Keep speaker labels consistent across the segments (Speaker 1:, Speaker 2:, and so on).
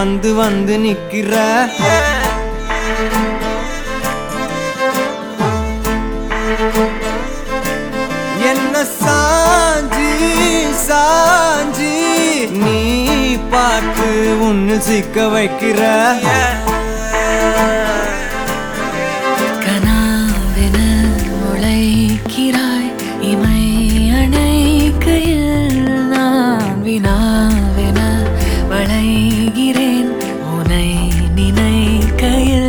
Speaker 1: வந்து வந்து நிக்கிற என்ன சாஞ்சி சாஞ்சி நீ பார்த்து உன்னு சிக்க வைக்கிற
Speaker 2: கனாவென முளைக்கிறாய் இமை அணைக்கையில் நான் வினாவென வளைகிறேன் உனை நினைக்கையில்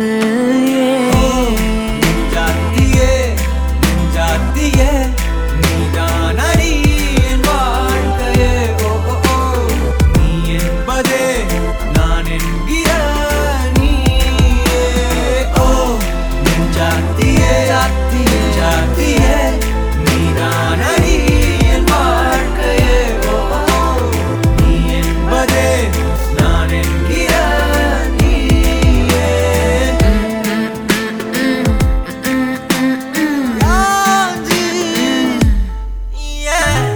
Speaker 1: நெஞ்சாத்தியே நெஞ்சாத்தியே நீதான் அடி என் வாழ்க்கையே ஓ ஓ ஓ நீ என்பதே நான் என்கிற நீயே ஓ நெஞ்சாத்தியே நெஞ்சாத்தியே நீதான் அடி என் வாழ்க்கையே ஓ ஓ ஓ நீ என்பதே நான் என்கிற நீயே Yeah.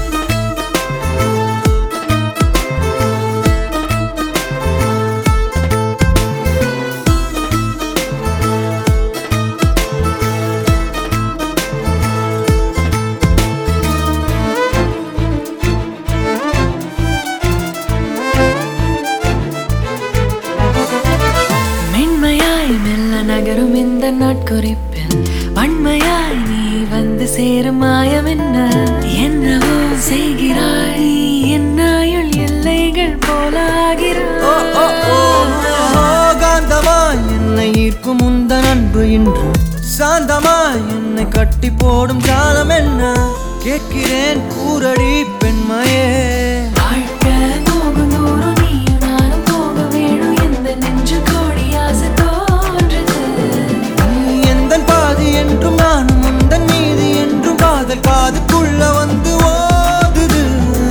Speaker 2: மென்மையாய் மெல்ல நகரும் இந்த நாட்குறிப்பில் வன்மையாய் நீ வந்து சேரும் மாயம் என்ன என்னவோ செய்கிறாய் நீ என்னாயுள் எல்லைகள் போலாகிறாய்
Speaker 1: காந்தமாய் என்னை ஈர்க்கும் உந்த அன்பு இன்று சாந்தமாய் என்னை கட்டி போடும் காலம் என்ன கேட்கிறேன் கூரடி பெண்மையே
Speaker 2: வாழ்க்கை போகும் தூரம் நீயும் நானும் போக வேணும் எந்த நெஞ்சு கோடி ஆசை தோன்றுது
Speaker 1: நீ எந்தன் பாதி என்றும் நானும் உந்தன் மீது என்றும் காதல் காதுக்குள்ள வந்து ஓதுது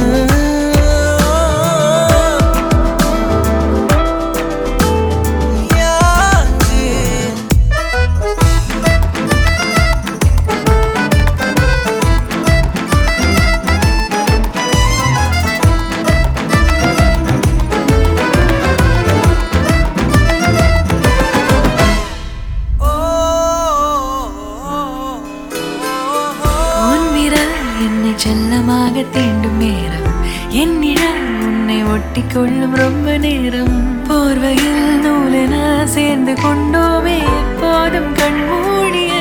Speaker 1: யாச்சே
Speaker 2: உன் விரல் என்னை செல்லமாக தீண்டும் நேரம் என் நிழல் உன்னை ஒட்டி கொள்ளும் ரொம்ப நேரம் போர்வையில் நூலென சேர்ந்து கொண்டோமே எப்போதும் கண்மூடிய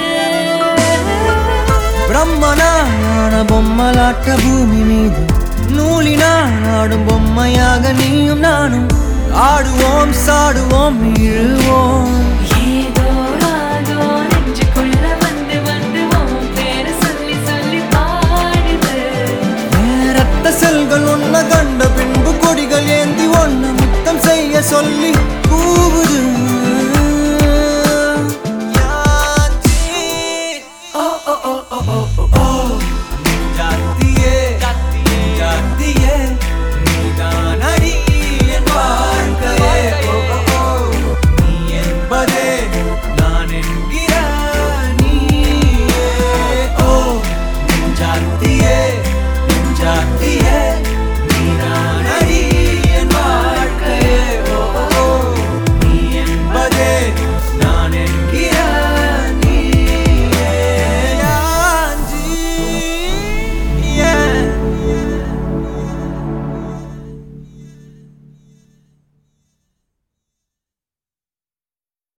Speaker 1: பிரம்மனான பொம்மலாட்ட பூமி மீது நூலினால் ஆடும் பொம்மையாக நீயும் நானும் ஆடுவோம் சாடுவோம் ஈழ